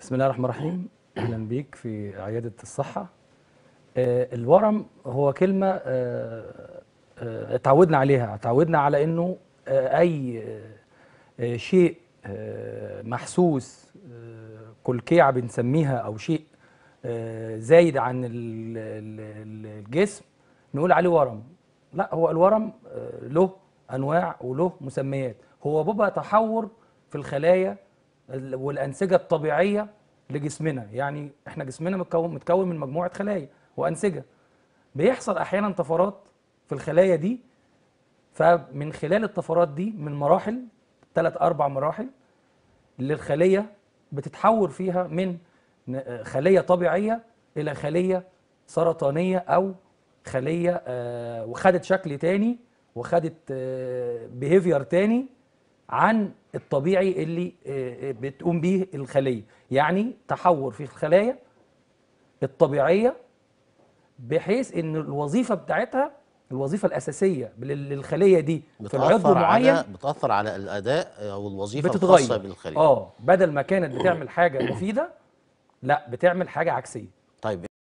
بسم الله الرحمن الرحيم اهلا بيك في عياده الصحه آه، الورم هو كلمه آه، آه، اتعودنا عليها اتعودنا على انه آه، اي آه، آه، شيء آه، محسوس آه، كلكيعه بنسميها او شيء آه، زايد عن ال- ال- ال- الجسم نقول عليه ورم لا هو الورم آه، له انواع وله مسميات هو بيبقى تحور في الخلايا ال- والانسجه الطبيعيه لجسمنا يعني احنا جسمنا متكون متكون من مجموعه خلايا وانسجه بيحصل احيانا طفرات في الخلايا دي فمن خلال الطفرات دي من مراحل ثلاث اربع مراحل اللي الخليه بتتحول فيها من ن- خليه طبيعيه الى خليه سرطانيه او خليه آه، وخدت شكل تاني وخدت بيهيفير تاني عن الطبيعي اللي آه، آه، بتقوم بيه الخليه يعني تحور في الخلايا الطبيعيه بحيث ان الوظيفه بتاعتها الوظيفه الاساسيه لل- للخليه دي في العضو بتأثر معين على بتأثر على الأداء أو الوظيفة بتتغير الخاصة بالخلية اه بدل ما كانت بتعمل حاجه مفيده لا بتعمل حاجه عكسيه طيب